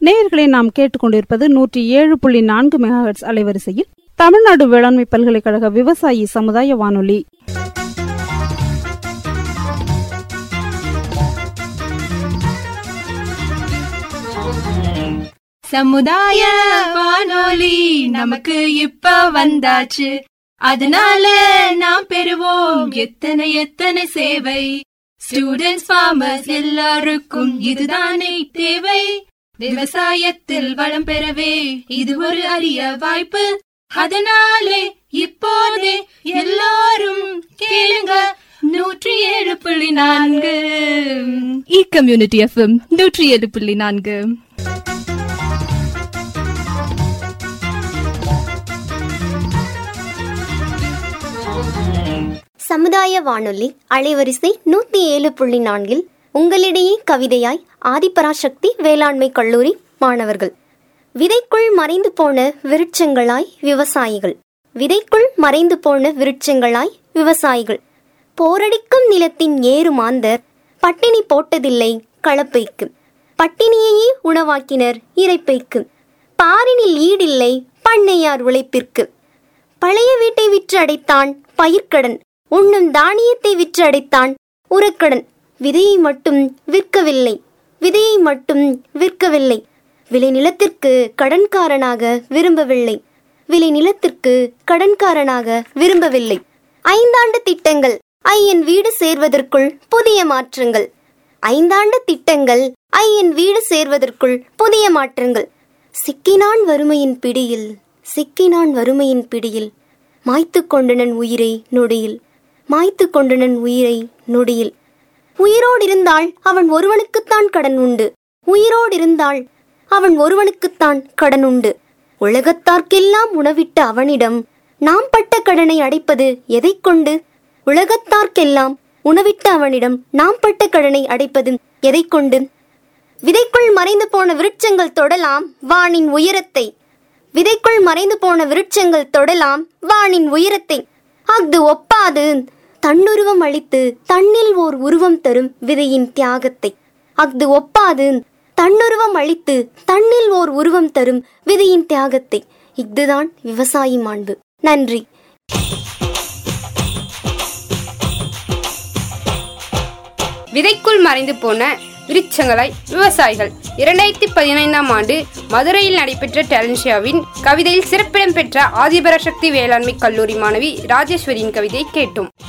நேயர்களை நாம் கேட்டுக்கொண்டிருப்பது நூற்றி ஏழு புள்ளி நான்கு மெகாஹெட்ஸ் அலைவரிசையில் தமிழ்நாடு வேளாண்மை பல்கலைக்கழக விவசாயி சமுதாய வானொலி சமுதாய வானொலி நமக்கு இப்ப வந்தாச்சு அதனால நாம் பெறுவோம் எத்தனை எத்தனை சேவை ஸ்டூடெண்ட்ஸ் ஃபார்மர்ஸ் எல்லாருக்கும் இதுதானே தேவை விவசாயத்தில் வளம் பெறவே இது ஒரு அரிய வாய்ப்பு அதனாலே இப்போதே எல்லாரும் கேளுங்க நூற்றி ஏழு புள்ளி நான்கு இ கம்யூனிட்டி எஃப்எம் நூற்றி ஏழு புள்ளி நான்கு சமுதாய வானொலி அலைவரிசை நூத்தி ஏழு புள்ளி நான்கில் உங்களிடையே கவிதையாய் ஆதிபராசக்தி வேளாண்மை கல்லூரி மாணவர்கள் விதைக்குள் மறைந்து போன விருட்சங்களாய் விவசாயிகள் விதைக்குள் மறைந்து போன விருட்சங்களாய் விவசாயிகள் போரடிக்கும் நிலத்தின் ஏறு மாந்தர் பட்டினி போட்டதில்லை கலப்பைக்கு பட்டினியையே உணவாக்கினர் இறைப்பைக்கு பாரினில் ஈடில்லை பண்ணையார் உழைப்பிற்கு பழைய வீட்டை விற்று அடைத்தான் பயிர்க்கடன் உண்ணும் தானியத்தை விற்று அடைத்தான் உரக்கடன் விதையை மட்டும் விற்கவில்லை விதையை மட்டும் விற்கவில்லை விளை நிலத்திற்கு கடன்காரனாக விரும்பவில்லை விளை நிலத்திற்கு கடன்காரனாக விரும்பவில்லை ஐந்தாண்டு திட்டங்கள் ஐயன் வீடு சேர்வதற்குள் புதிய மாற்றங்கள் ஐந்தாண்டு திட்டங்கள் ஐயன் வீடு சேர்வதற்குள் புதிய மாற்றங்கள் சிக்கினான் வறுமையின் பிடியில் சிக்கினான் வறுமையின் பிடியில் மாய்த்து கொண்டனன் உயிரை நொடியில் மாய்த்து கொண்டனன் உயிரை நொடியில் உயிரோடு இருந்தால் அவன் ஒருவனுக்குத்தான் கடன் உண்டு உயிரோடு இருந்தால் அவன் ஒருவனுக்குத்தான் கடன் உண்டு உலகத்தார்க்கெல்லாம் உணவிட்ட அவனிடம் நாம் பட்ட கடனை அடைப்பது எதைக் கொண்டு உலகத்தார்க்கெல்லாம் உணவிட்ட அவனிடம் நாம் பட்ட கடனை அடைப்பது எதைக் கொண்டு விதைக்குள் மறைந்து போன விருட்சங்கள் தொடலாம் வானின் உயரத்தை விதைக்குள் மறைந்து போன விருட்சங்கள் தொடலாம் வானின் உயரத்தை அஃது ஒப்பாது தன்னுருவம் அளித்து தன்னில் ஓர் உருவம் தரும் விதையின் தியாகத்தை அஃது ஒப்பாது தன்னுருவம் அளித்து தன்னில் ஓர் உருவம் தரும் விதையின் தியாகத்தை இஃதுதான் விவசாயி மாண்பு நன்றி விதைக்குள் மறைந்து போன விருட்சங்களாய் விவசாயிகள் இரண்டாயிரத்தி பதினைந்தாம் ஆண்டு மதுரையில் நடைபெற்ற டேலன்ஷியாவின் கவிதையில் சிறப்பிடம் பெற்ற ஆதிபராசக்தி வேளாண்மை கல்லூரி மாணவி ராஜேஸ்வரியின் கவிதையை கேட்டோம்